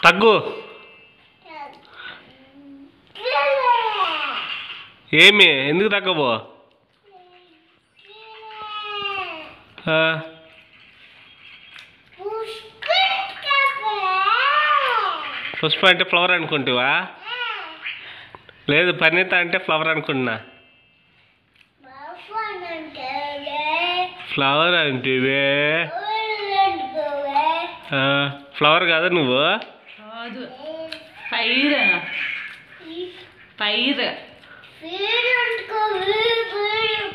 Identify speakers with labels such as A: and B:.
A: తగ్గు ఏమి ఎందుకు తగ్గబో ఆ, పుష్ప అంటే ఫ్లవర్ అనుకుంటావా లేదు పరిణిత అంటే ఫ్లవర్ అనుకుంటున్నా ఫ్లవర్ అంటేవే ఆ, ఫ్లవర్ కాదా నువ్వు
B: కాదు పైర్ పైర్